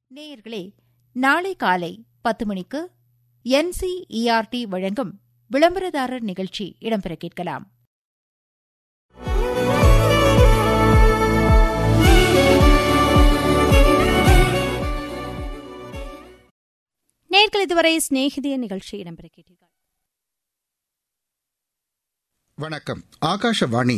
நேயர்களே நாளை காலை பத்து மணிக்கு என்சிஇஆர்டி வழங்கும் விளம்பரதாரர் நிகழ்ச்சி இடம்பெற கேட்கலாம் நேர்கள் இதுவரை சிநேகிதிய நிகழ்ச்சி இடம்பெற கேட்டீர்கள் வணக்கம் ஆகாஷவாணி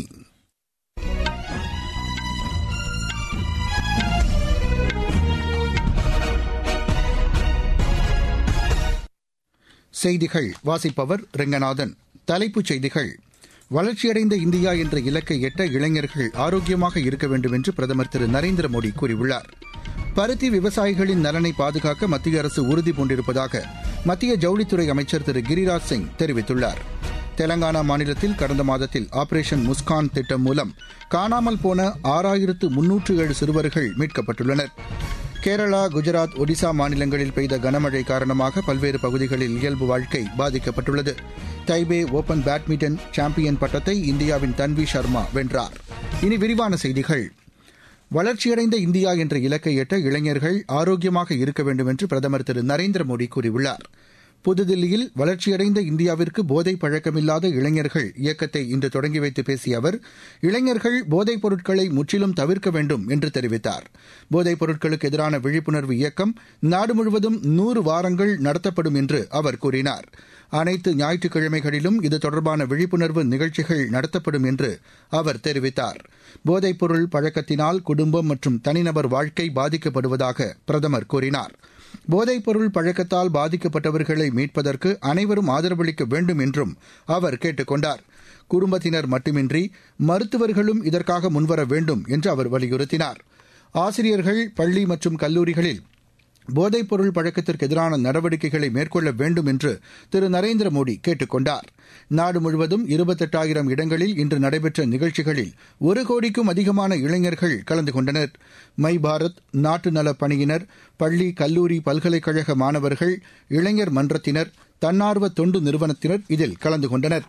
செய்திகள் வாசிப்பவர் ரெங்கநாதன் தலைப்புச் செய்திகள் வளர்ச்சியடைந்த இந்தியா என்ற இலக்கை எட்ட இளைஞர்கள் ஆரோக்கியமாக இருக்க வேண்டும் என்று பிரதமர் திரு நரேந்திர மோடி கூறியுள்ளார் பருத்தி விவசாயிகளின் நலனை பாதுகாக்க மத்திய அரசு உறுதி பூண்டிருப்பதாக மத்திய ஜவுளித்துறை அமைச்சர் திரு கிரிராஜ் சிங் தெரிவித்துள்ளார் தெலங்கானா மாநிலத்தில் கடந்த மாதத்தில் ஆபரேஷன் முஸ்கான் திட்டம் மூலம் காணாமல் போன ஆறாயிரத்து முன்னூற்று ஏழு சிறுவர்கள் மீட்கப்பட்டுள்ளனர் கேரளா குஜராத் ஒடிசா மாநிலங்களில் பெய்த கனமழை காரணமாக பல்வேறு பகுதிகளில் இயல்பு வாழ்க்கை பாதிக்கப்பட்டுள்ளது தைபே ஓபன் பேட்மிண்டன் சாம்பியன் பட்டத்தை இந்தியாவின் தன்வி சர்மா வென்றார் இனி விரிவான செய்திகள் வளர்ச்சியடைந்த இந்தியா என்ற இலக்கை எட்ட இளைஞர்கள் ஆரோக்கியமாக இருக்க வேண்டும் என்று பிரதமர் திரு நரேந்திர மோடி கூறியுள்ளார் புதுதில்லியில் வளர்ச்சியடைந்த இந்தியாவிற்கு போதை பழக்கமில்லாத இளைஞர்கள் இயக்கத்தை இன்று தொடங்கி வைத்து பேசிய அவர் இளைஞர்கள் போதைப் பொருட்களை முற்றிலும் தவிர்க்க வேண்டும் என்று தெரிவித்தார் போதைப் பொருட்களுக்கு எதிரான விழிப்புணர்வு இயக்கம் நாடு முழுவதும் நூறு வாரங்கள் நடத்தப்படும் என்று அவர் கூறினார் அனைத்து ஞாயிற்றுக்கிழமைகளிலும் இது தொடர்பான விழிப்புணர்வு நிகழ்ச்சிகள் நடத்தப்படும் என்று அவர் தெரிவித்தார் போதைப்பொருள் பழக்கத்தினால் குடும்பம் மற்றும் தனிநபர் வாழ்க்கை பாதிக்கப்படுவதாக பிரதமர் கூறினார் போதைப்பொருள் பழக்கத்தால் பாதிக்கப்பட்டவர்களை மீட்பதற்கு அனைவரும் ஆதரவளிக்க வேண்டும் என்றும் அவர் கேட்டுக் கொண்டார் குடும்பத்தினர் மட்டுமின்றி மருத்துவர்களும் இதற்காக முன்வர வேண்டும் என்று அவர் வலியுறுத்தினார் ஆசிரியர்கள் பள்ளி மற்றும் கல்லூரிகளில் போதைப் பொருள் பழக்கத்திற்கு எதிரான நடவடிக்கைகளை மேற்கொள்ள வேண்டும் என்று திரு நரேந்திர மோடி கேட்டுக் கொண்டார் நாடு முழுவதும் இருபத்தெட்டாயிரம் இடங்களில் இன்று நடைபெற்ற நிகழ்ச்சிகளில் ஒரு கோடிக்கும் அதிகமான இளைஞர்கள் கலந்து கொண்டனர் மை பாரத் நாட்டு நலப் பணியினர் பள்ளி கல்லூரி பல்கலைக்கழக மாணவர்கள் இளைஞர் மன்றத்தினர் தன்னார்வ தொண்டு நிறுவனத்தினர் இதில் கலந்து கொண்டனர்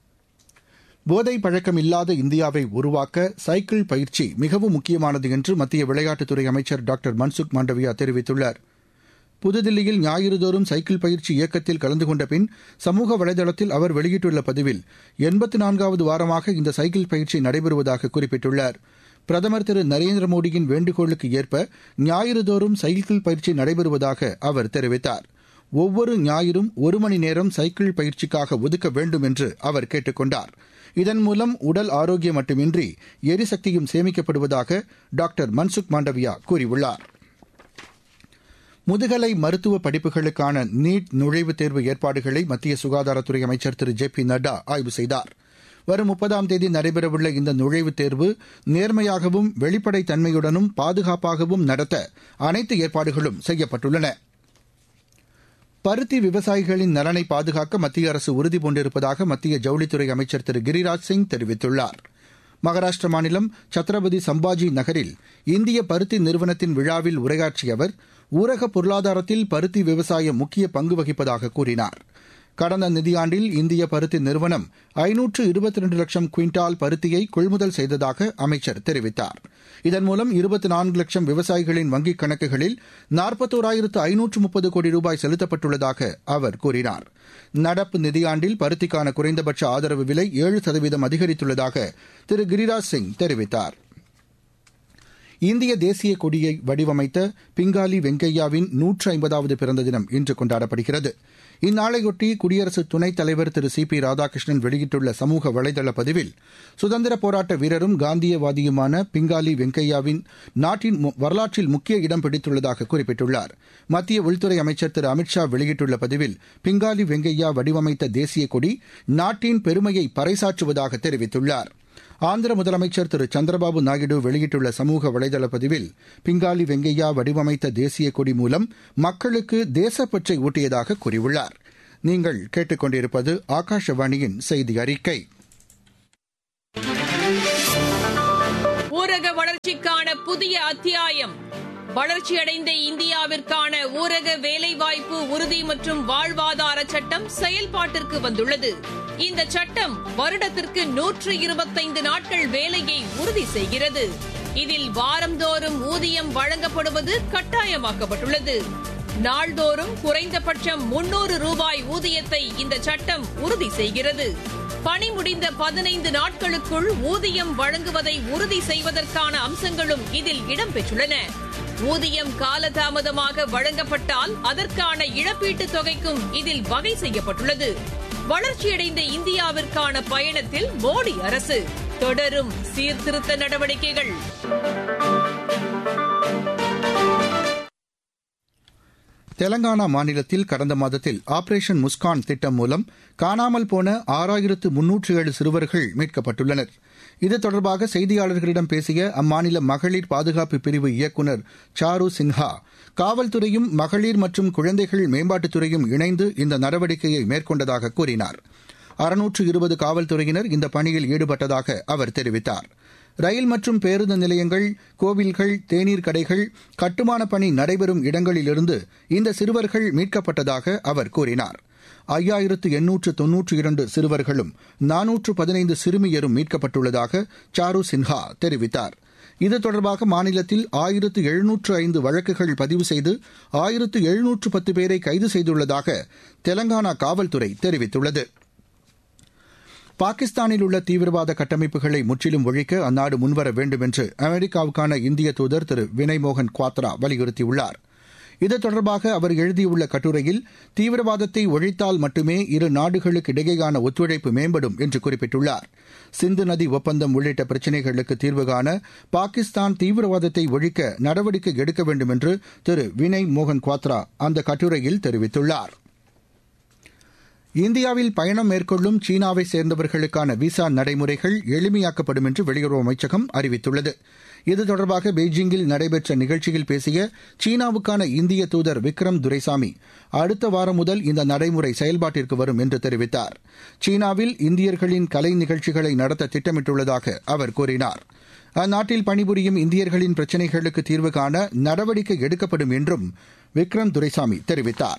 போதை பழக்கம் இல்லாத இந்தியாவை உருவாக்க சைக்கிள் பயிற்சி மிகவும் முக்கியமானது என்று மத்திய விளையாட்டுத்துறை அமைச்சர் டாக்டர் மன்சுக் மாண்டவியா தெரிவித்துள்ளார் புதுதில்லியில் ஞாயிறுதோறும் சைக்கிள் பயிற்சி இயக்கத்தில் கலந்து கொண்ட பின் சமூக வலைதளத்தில் அவர் வெளியிட்டுள்ள பதிவில் எண்பத்து நான்காவது வாரமாக இந்த சைக்கிள் பயிற்சி நடைபெறுவதாக குறிப்பிட்டுள்ளார் பிரதமர் திரு நரேந்திர மோடியின் வேண்டுகோளுக்கு ஏற்ப ஞாயிறுதோறும் சைக்கிள் பயிற்சி நடைபெறுவதாக அவர் தெரிவித்தார் ஒவ்வொரு ஞாயிறும் ஒரு மணி நேரம் சைக்கிள் பயிற்சிக்காக ஒதுக்க வேண்டும் என்று அவர் கேட்டுக் கொண்டார் இதன் மூலம் உடல் ஆரோக்கியம் மட்டுமின்றி எரிசக்தியும் சேமிக்கப்படுவதாக டாக்டர் மன்சுக் மாண்டவியா கூறியுள்ளார் முதுகலை மருத்துவ படிப்புகளுக்கான நீட் நுழைவுத் தேர்வு ஏற்பாடுகளை மத்திய சுகாதாரத்துறை அமைச்சர் திரு ஜே பி நட்டா ஆய்வு செய்தார் வரும் முப்பதாம் தேதி நடைபெறவுள்ள இந்த நுழைவுத் தேர்வு நேர்மையாகவும் வெளிப்படைத் தன்மையுடனும் பாதுகாப்பாகவும் நடத்த அனைத்து ஏற்பாடுகளும் செய்யப்பட்டுள்ளன பருத்தி விவசாயிகளின் நலனை பாதுகாக்க மத்திய அரசு உறுதி பூண்டிருப்பதாக மத்திய ஜவுளித்துறை அமைச்சர் திரு கிரிராஜ் சிங் தெரிவித்துள்ளார் மகாராஷ்டிர மாநிலம் சத்ரபதி சம்பாஜி நகரில் இந்திய பருத்தி நிறுவனத்தின் விழாவில் உரையாற்றிய அவர் ஊரக பொருளாதாரத்தில் பருத்தி விவசாயம் முக்கிய பங்கு வகிப்பதாக கூறினார் கடந்த நிதியாண்டில் இந்திய பருத்தி நிறுவனம் ஐநூற்று இருபத்தி ரெண்டு லட்சம் குவிண்டால் பருத்தியை கொள்முதல் செய்ததாக அமைச்சர் தெரிவித்தார் இதன் மூலம் இருபத்தி நான்கு லட்சம் விவசாயிகளின் வங்கிக் கணக்குகளில் நாற்பத்தோராயிரத்து ஐநூற்று முப்பது கோடி ரூபாய் செலுத்தப்பட்டுள்ளதாக அவர் கூறினார் நடப்பு நிதியாண்டில் பருத்திக்கான குறைந்தபட்ச ஆதரவு விலை ஏழு சதவீதம் அதிகரித்துள்ளதாக திரு கிரிராஜ் சிங் தெரிவித்தார் இந்திய தேசிய கொடியை வடிவமைத்த பிங்காலி வெங்கையாவின் நூற்று ஐம்பதாவது பிறந்த தினம் இன்று கொண்டாடப்படுகிறது இந்நாளையொட்டி குடியரசு துணைத் தலைவர் திரு சி பி ராதாகிருஷ்ணன் வெளியிட்டுள்ள சமூக வலைதள பதிவில் சுதந்திர போராட்ட வீரரும் காந்தியவாதியுமான பிங்காலி வெங்கையாவின் நாட்டின் வரலாற்றில் முக்கிய இடம் பிடித்துள்ளதாக குறிப்பிட்டுள்ளார் மத்திய உள்துறை அமைச்சர் திரு அமித்ஷா வெளியிட்டுள்ள பதிவில் பிங்காலி வெங்கையா வடிவமைத்த தேசிய கொடி நாட்டின் பெருமையை பறைசாற்றுவதாக தெரிவித்துள்ளாா் ஆந்திர முதலமைச்சர் திரு சந்திரபாபு நாயுடு வெளியிட்டுள்ள சமூக வலைதள பதிவில் பிங்காலி வெங்கையா வடிவமைத்த தேசிய கொடி மூலம் மக்களுக்கு தேசப்பற்றை ஊட்டியதாக கூறியுள்ளார் நீங்கள் கேட்டுக்கொண்டிருப்பது ஆகாஷவாணியின் செய்தி அறிக்கை ஊரக வளர்ச்சிக்கான புதிய அத்தியாயம் வளர்ச்சியடைந்த இந்தியாவிற்கான ஊரக வேலைவாய்ப்பு உறுதி மற்றும் வாழ்வாதார சட்டம் செயல்பாட்டிற்கு வந்துள்ளது இந்த சட்டம் வருடத்திற்கு நூற்று இருபத்தைந்து நாட்கள் வேலையை உறுதி செய்கிறது இதில் வாரந்தோறும் ஊதியம் வழங்கப்படுவது கட்டாயமாக்கப்பட்டுள்ளது நாள்தோறும் குறைந்தபட்சம் முன்னூறு ரூபாய் ஊதியத்தை இந்த சட்டம் உறுதி செய்கிறது பணி முடிந்த பதினைந்து நாட்களுக்குள் ஊதியம் வழங்குவதை உறுதி செய்வதற்கான அம்சங்களும் இதில் இடம்பெற்றுள்ளன ஊதியம் காலதாமதமாக வழங்கப்பட்டால் அதற்கான இழப்பீட்டுத் தொகைக்கும் இதில் வகை செய்யப்பட்டுள்ளது வளர்ச்சியடைந்த இந்தியாவிற்கான பயணத்தில் மோடி அரசு தொடரும் சீர்திருத்த நடவடிக்கைகள் தெலங்கானா மாநிலத்தில் கடந்த மாதத்தில் ஆபரேஷன் முஸ்கான் திட்டம் மூலம் காணாமல் போன ஆறாயிரத்து முன்னூற்று ஏழு சிறுவர்கள் மீட்கப்பட்டுள்ளனர் இது தொடர்பாக செய்தியாளர்களிடம் பேசிய அம்மாநில மகளிர் பாதுகாப்பு பிரிவு இயக்குநர் சாரு சின்ஹா காவல்துறையும் மகளிர் மற்றும் குழந்தைகள் மேம்பாட்டுத்துறையும் இணைந்து இந்த நடவடிக்கையை மேற்கொண்டதாக கூறினார் அறுநூற்று இருபது காவல்துறையினர் இந்த பணியில் ஈடுபட்டதாக அவர் தெரிவித்தார் ரயில் மற்றும் பேருந்து நிலையங்கள் கோவில்கள் தேநீர் கடைகள் கட்டுமான பணி நடைபெறும் இடங்களிலிருந்து இந்த சிறுவர்கள் மீட்கப்பட்டதாக அவர் கூறினார் ஐயாயிரத்து எண்ணூற்று தொன்னூற்று இரண்டு சிறுவர்களும் நானூற்று பதினைந்து சிறுமியரும் மீட்கப்பட்டுள்ளதாக சாரு சின்ஹா தெரிவித்தார் இது தொடர்பாக மாநிலத்தில் ஆயிரத்து எழுநூற்று ஐந்து வழக்குகள் பதிவு செய்து ஆயிரத்து எழுநூற்று பத்து பேரை கைது செய்துள்ளதாக தெலங்கானா காவல்துறை தெரிவித்துள்ளது பாகிஸ்தானில் உள்ள தீவிரவாத கட்டமைப்புகளை முற்றிலும் ஒழிக்க அந்நாடு முன்வர வேண்டும் என்று அமெரிக்காவுக்கான இந்திய தூதர் திரு வினய் மோகன் குவாத்ரா வலியுறுத்தியுள்ளார் இது தொடர்பாக அவர் எழுதியுள்ள கட்டுரையில் தீவிரவாதத்தை ஒழித்தால் மட்டுமே இரு நாடுகளுக்கு இடையேயான ஒத்துழைப்பு மேம்படும் என்று குறிப்பிட்டுள்ளார் சிந்து நதி ஒப்பந்தம் உள்ளிட்ட பிரச்சினைகளுக்கு தீர்வு காண பாகிஸ்தான் தீவிரவாதத்தை ஒழிக்க நடவடிக்கை எடுக்க வேண்டும் என்று திரு வினய் மோகன் குவாத்ரா அந்த கட்டுரையில் தெரிவித்துள்ளாா் இந்தியாவில் பயணம் மேற்கொள்ளும் சீனாவை சேர்ந்தவர்களுக்கான விசா நடைமுறைகள் எளிமையாக்கப்படும் என்று வெளியுறவு அமைச்சகம் அறிவித்துள்ளது இது தொடர்பாக பெய்ஜிங்கில் நடைபெற்ற நிகழ்ச்சியில் பேசிய சீனாவுக்கான இந்திய தூதர் விக்ரம் துரைசாமி அடுத்த வாரம் முதல் இந்த நடைமுறை செயல்பாட்டிற்கு வரும் என்று தெரிவித்தார் சீனாவில் இந்தியர்களின் கலை நிகழ்ச்சிகளை நடத்த திட்டமிட்டுள்ளதாக அவர் கூறினார் அந்நாட்டில் பணிபுரியும் இந்தியர்களின் பிரச்சினைகளுக்கு தீர்வு காண நடவடிக்கை எடுக்கப்படும் என்றும் விக்ரம் துரைசாமி தெரிவித்தாா்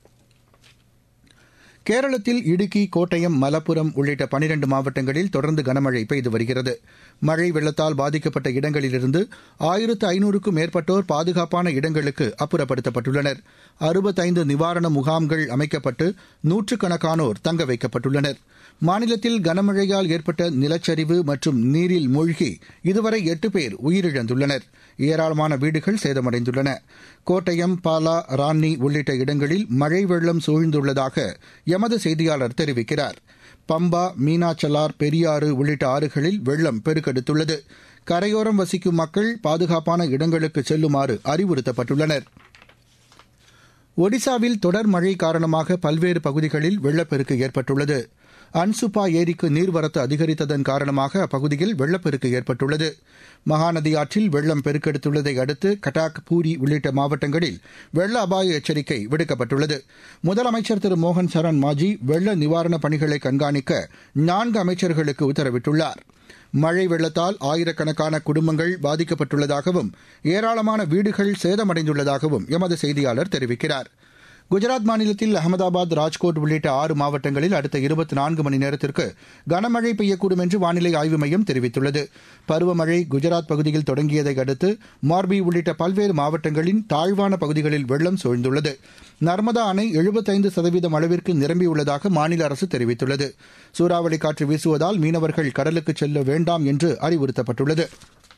கேரளத்தில் இடுக்கி கோட்டயம் மலப்புரம் உள்ளிட்ட பனிரண்டு மாவட்டங்களில் தொடர்ந்து கனமழை பெய்து வருகிறது மழை வெள்ளத்தால் பாதிக்கப்பட்ட இடங்களிலிருந்து ஆயிரத்து ஐநூறுக்கும் மேற்பட்டோர் பாதுகாப்பான இடங்களுக்கு அப்புறப்படுத்தப்பட்டுள்ளனர் அறுபத்தைந்து நிவாரண முகாம்கள் அமைக்கப்பட்டு நூற்றுக்கணக்கானோர் தங்க வைக்கப்பட்டுள்ளனர் மாநிலத்தில் கனமழையால் ஏற்பட்ட நிலச்சரிவு மற்றும் நீரில் மூழ்கி இதுவரை எட்டு பேர் உயிரிழந்துள்ளனர் ஏராளமான வீடுகள் சேதமடைந்துள்ளன கோட்டயம் பாலா ரான்னி உள்ளிட்ட இடங்களில் மழை வெள்ளம் சூழ்ந்துள்ளதாக எமது செய்தியாளர் தெரிவிக்கிறார் பம்பா மீனாச்சலார் பெரியாறு உள்ளிட்ட ஆறுகளில் வெள்ளம் பெருக்கெடுத்துள்ளது கரையோரம் வசிக்கும் மக்கள் பாதுகாப்பான இடங்களுக்கு செல்லுமாறு அறிவுறுத்தப்பட்டுள்ளனர் ஒடிசாவில் தொடர் மழை காரணமாக பல்வேறு பகுதிகளில் வெள்ளப்பெருக்கு ஏற்பட்டுள்ளது அன்சுப்பா ஏரிக்கு நீர்வரத்து அதிகரித்ததன் காரணமாக அப்பகுதியில் வெள்ளப்பெருக்கு ஏற்பட்டுள்ளது மகாநதி ஆற்றில் வெள்ளம் பெருக்கெடுத்துள்ளதை அடுத்து கட்டாக் பூரி உள்ளிட்ட மாவட்டங்களில் வெள்ள அபாய எச்சரிக்கை விடுக்கப்பட்டுள்ளது முதலமைச்சர் திரு மோகன் சரண் மாஜி வெள்ள நிவாரணப் பணிகளை கண்காணிக்க நான்கு அமைச்சர்களுக்கு உத்தரவிட்டுள்ளார் மழை வெள்ளத்தால் ஆயிரக்கணக்கான குடும்பங்கள் பாதிக்கப்பட்டுள்ளதாகவும் ஏராளமான வீடுகள் சேதமடைந்துள்ளதாகவும் எமது செய்தியாளர் தெரிவிக்கிறார் குஜராத் மாநிலத்தில் அகமதாபாத் ராஜ்கோட் உள்ளிட்ட ஆறு மாவட்டங்களில் அடுத்த இருபத்தி நான்கு மணி நேரத்திற்கு கனமழை பெய்யக்கூடும் என்று வானிலை ஆய்வு மையம் தெரிவித்துள்ளது பருவமழை குஜராத் பகுதியில் தொடங்கியதை அடுத்து மார்பி உள்ளிட்ட பல்வேறு மாவட்டங்களின் தாழ்வான பகுதிகளில் வெள்ளம் சூழ்ந்துள்ளது நர்மதா அணை எழுபத்தைந்து சதவீதம் அளவிற்கு நிரம்பியுள்ளதாக மாநில அரசு தெரிவித்துள்ளது சூறாவளி காற்று வீசுவதால் மீனவர்கள் கடலுக்கு செல்ல வேண்டாம் என்று அறிவுறுத்தப்பட்டுள்ளது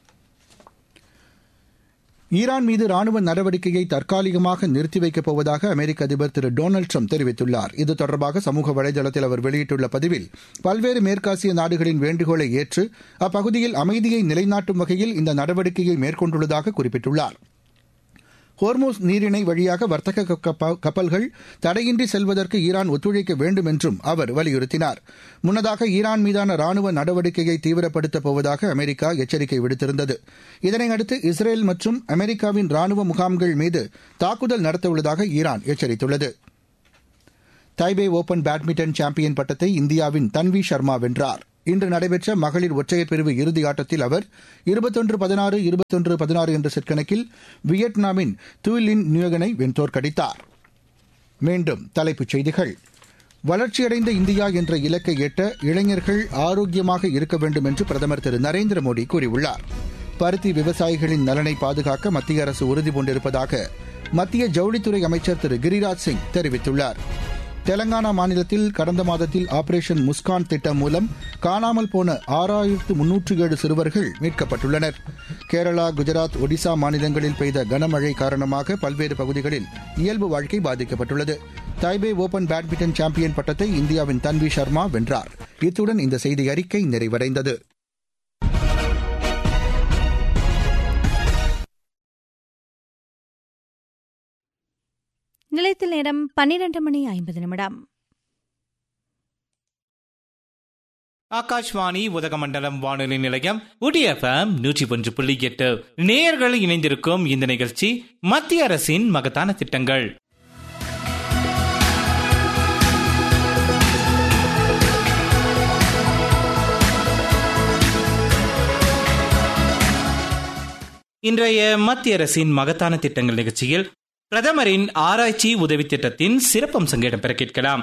ஈரான் மீது ராணுவ நடவடிக்கையை தற்காலிகமாக நிறுத்தி வைக்கப் போவதாக அமெரிக்க அதிபர் திரு டொனால்டு ட்ரம்ப் தெரிவித்துள்ளார் இது தொடர்பாக சமூக வலைதளத்தில் அவர் வெளியிட்டுள்ள பதிவில் பல்வேறு மேற்காசிய நாடுகளின் வேண்டுகோளை ஏற்று அப்பகுதியில் அமைதியை நிலைநாட்டும் வகையில் இந்த நடவடிக்கையை மேற்கொண்டுள்ளதாக குறிப்பிட்டுள்ளார் ஹோர்மோஸ் நீரிணை வழியாக வர்த்தக கப்பல்கள் தடையின்றி செல்வதற்கு ஈரான் ஒத்துழைக்க வேண்டும் என்றும் அவர் வலியுறுத்தினார் முன்னதாக ஈரான் மீதான ராணுவ நடவடிக்கையை தீவிரப்படுத்தப் போவதாக அமெரிக்கா எச்சரிக்கை விடுத்திருந்தது இதனையடுத்து இஸ்ரேல் மற்றும் அமெரிக்காவின் ராணுவ முகாம்கள் மீது தாக்குதல் நடத்தவுள்ளதாக ஈரான் எச்சரித்துள்ளது தைபே ஓபன் பேட்மிண்டன் சாம்பியன் பட்டத்தை இந்தியாவின் தன்வி சர்மா வென்றார் இன்று நடைபெற்ற மகளிர் ஒற்றையர் பிரிவு இறுதி ஆட்டத்தில் அவர் இருபத்தொன்று பதினாறு இருபத்தொன்று பதினாறு என்ற செட் கணக்கில் வியட்நாமின் துயிலின் நியோகனை வென்றோர்க்கடித்தார் மீண்டும் தலைப்புச் செய்திகள் வளர்ச்சியடைந்த இந்தியா என்ற இலக்கை எட்ட இளைஞர்கள் ஆரோக்கியமாக இருக்க வேண்டும் என்று பிரதமர் திரு நரேந்திர மோடி கூறியுள்ளார் பருத்தி விவசாயிகளின் நலனை பாதுகாக்க மத்திய அரசு உறுதி பூண்டிருப்பதாக மத்திய ஜவுளித்துறை அமைச்சர் திரு கிரிராஜ் சிங் தெரிவித்துள்ளார் தெலங்கானா மாநிலத்தில் கடந்த மாதத்தில் ஆபரேஷன் முஸ்கான் திட்டம் மூலம் காணாமல் போன ஆறாயிரத்து முன்னூற்று ஏழு சிறுவர்கள் மீட்கப்பட்டுள்ளனர் கேரளா குஜராத் ஒடிசா மாநிலங்களில் பெய்த கனமழை காரணமாக பல்வேறு பகுதிகளில் இயல்பு வாழ்க்கை பாதிக்கப்பட்டுள்ளது தைபே ஓபன் பேட்மிண்டன் சாம்பியன் பட்டத்தை இந்தியாவின் தன்வி சர்மா வென்றார் இத்துடன் இந்த செய்தி அறிக்கை நிறைவடைந்தது நிலையத்தில் நேரம் பன்னிரண்டு மணி ஐம்பது நிமிடம் ஆகாஷ்வாணி உதகமண்டலம் வானொலி நிலையம் உடிஎஃப்எம் நூற்றி ஒன்று புள்ளி எட்டு நேயர்கள் இணைந்திருக்கும் இந்த நிகழ்ச்சி மத்திய அரசின் மகத்தான திட்டங்கள் இன்றைய மத்திய அரசின் மகத்தான திட்டங்கள் நிகழ்ச்சியில் பிரதமரின் ஆராய்ச்சி உதவி திட்டத்தின் சிறப்பம்சங்கள் இடம்பெற கேட்கலாம்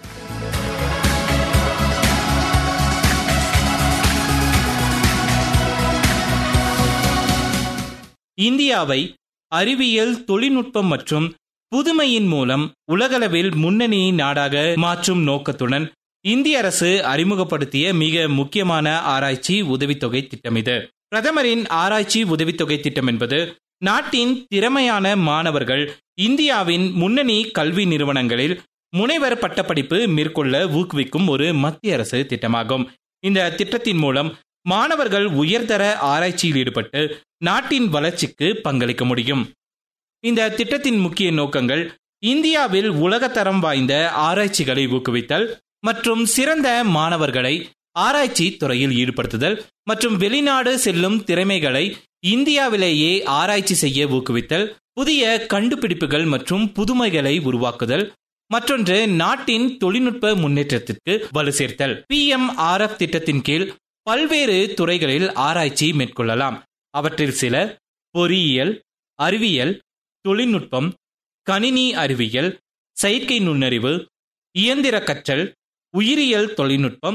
இந்தியாவை அறிவியல் தொழில்நுட்பம் மற்றும் புதுமையின் மூலம் உலகளவில் முன்னணி நாடாக மாற்றும் நோக்கத்துடன் இந்திய அரசு அறிமுகப்படுத்திய மிக முக்கியமான ஆராய்ச்சி உதவித்தொகை திட்டம் இது பிரதமரின் ஆராய்ச்சி உதவித்தொகை திட்டம் என்பது நாட்டின் திறமையான மாணவர்கள் இந்தியாவின் முன்னணி கல்வி நிறுவனங்களில் முனைவர் பட்டப்படிப்பு மேற்கொள்ள ஊக்குவிக்கும் ஒரு மத்திய அரசு திட்டமாகும் இந்த திட்டத்தின் மூலம் மாணவர்கள் உயர்தர ஆராய்ச்சியில் ஈடுபட்டு நாட்டின் வளர்ச்சிக்கு பங்களிக்க முடியும் இந்த திட்டத்தின் முக்கிய நோக்கங்கள் இந்தியாவில் உலகத்தரம் வாய்ந்த ஆராய்ச்சிகளை ஊக்குவித்தல் மற்றும் சிறந்த மாணவர்களை ஆராய்ச்சி துறையில் ஈடுபடுத்துதல் மற்றும் வெளிநாடு செல்லும் திறமைகளை இந்தியாவிலேயே ஆராய்ச்சி செய்ய ஊக்குவித்தல் புதிய கண்டுபிடிப்புகள் மற்றும் புதுமைகளை உருவாக்குதல் மற்றொன்று நாட்டின் தொழில்நுட்ப முன்னேற்றத்திற்கு வலு சேர்த்தல் பி எம் ஆர் எஃப் திட்டத்தின் கீழ் பல்வேறு துறைகளில் ஆராய்ச்சி மேற்கொள்ளலாம் அவற்றில் சில பொறியியல் அறிவியல் தொழில்நுட்பம் கணினி அறிவியல் செயற்கை நுண்ணறிவு இயந்திர கற்றல் உயிரியல் தொழில்நுட்பம்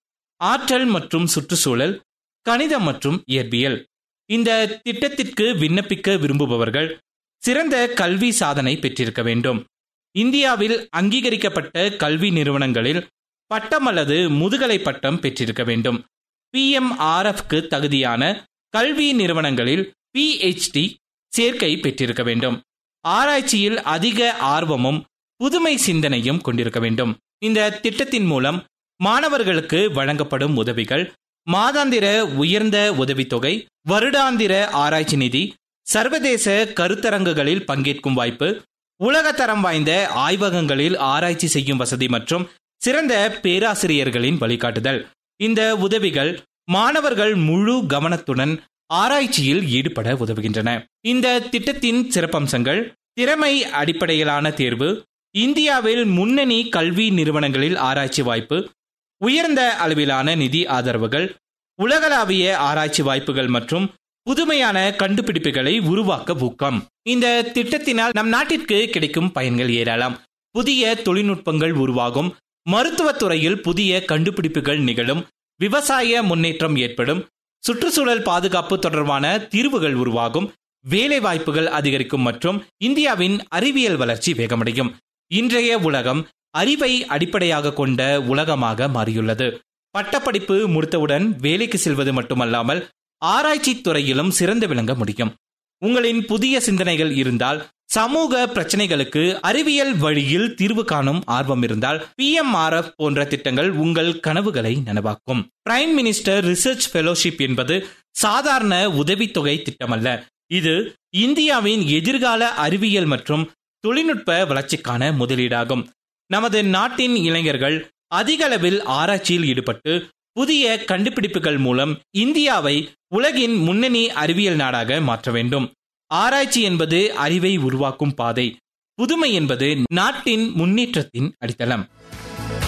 ஆற்றல் மற்றும் சுற்றுச்சூழல் கணிதம் மற்றும் இயற்பியல் இந்த திட்டத்திற்கு விண்ணப்பிக்க விரும்புபவர்கள் சிறந்த கல்வி சாதனை பெற்றிருக்க வேண்டும் இந்தியாவில் அங்கீகரிக்கப்பட்ட கல்வி நிறுவனங்களில் பட்டம் அல்லது முதுகலை பட்டம் பெற்றிருக்க வேண்டும் பிஎம்ஆர்எஃப்க்கு தகுதியான கல்வி நிறுவனங்களில் பிஹெச்டி சேர்க்கை பெற்றிருக்க வேண்டும் ஆராய்ச்சியில் அதிக ஆர்வமும் புதுமை சிந்தனையும் கொண்டிருக்க வேண்டும் இந்த திட்டத்தின் மூலம் மாணவர்களுக்கு வழங்கப்படும் உதவிகள் மாதாந்திர உயர்ந்த உதவித்தொகை வருடாந்திர ஆராய்ச்சி நிதி சர்வதேச கருத்தரங்குகளில் பங்கேற்கும் வாய்ப்பு உலகத்தரம் வாய்ந்த ஆய்வகங்களில் ஆராய்ச்சி செய்யும் வசதி மற்றும் சிறந்த பேராசிரியர்களின் வழிகாட்டுதல் இந்த உதவிகள் மாணவர்கள் முழு கவனத்துடன் ஆராய்ச்சியில் ஈடுபட உதவுகின்றன இந்த திட்டத்தின் சிறப்பம்சங்கள் திறமை அடிப்படையிலான தேர்வு இந்தியாவில் முன்னணி கல்வி நிறுவனங்களில் ஆராய்ச்சி வாய்ப்பு உயர்ந்த அளவிலான நிதி ஆதரவுகள் உலகளாவிய ஆராய்ச்சி வாய்ப்புகள் மற்றும் புதுமையான கண்டுபிடிப்புகளை உருவாக்க ஊக்கம் இந்த திட்டத்தினால் நம் நாட்டிற்கு கிடைக்கும் பயன்கள் ஏராளம் புதிய தொழில்நுட்பங்கள் உருவாகும் மருத்துவத்துறையில் புதிய கண்டுபிடிப்புகள் நிகழும் விவசாய முன்னேற்றம் ஏற்படும் சுற்றுச்சூழல் பாதுகாப்பு தொடர்பான தீர்வுகள் உருவாகும் வேலை வாய்ப்புகள் அதிகரிக்கும் மற்றும் இந்தியாவின் அறிவியல் வளர்ச்சி வேகமடையும் இன்றைய உலகம் அறிவை அடிப்படையாக கொண்ட உலகமாக மாறியுள்ளது பட்டப்படிப்பு முடித்தவுடன் வேலைக்கு செல்வது மட்டுமல்லாமல் ஆராய்ச்சி துறையிலும் சிறந்து விளங்க முடியும் உங்களின் புதிய சிந்தனைகள் இருந்தால் சமூக பிரச்சனைகளுக்கு அறிவியல் வழியில் தீர்வு காணும் ஆர்வம் இருந்தால் பி எம் ஆர் எஃப் போன்ற திட்டங்கள் உங்கள் கனவுகளை நனவாக்கும் பிரைம் மினிஸ்டர் ரிசர்ச் ஃபெலோஷிப் என்பது சாதாரண உதவித்தொகை திட்டமல்ல இது இந்தியாவின் எதிர்கால அறிவியல் மற்றும் தொழில்நுட்ப வளர்ச்சிக்கான முதலீடாகும் நமது நாட்டின் இளைஞர்கள் அதிக அளவில் ஆராய்ச்சியில் ஈடுபட்டு புதிய கண்டுபிடிப்புகள் மூலம் இந்தியாவை உலகின் முன்னணி அறிவியல் நாடாக மாற்ற வேண்டும் ஆராய்ச்சி என்பது அறிவை உருவாக்கும் பாதை புதுமை என்பது நாட்டின் முன்னேற்றத்தின் அடித்தளம்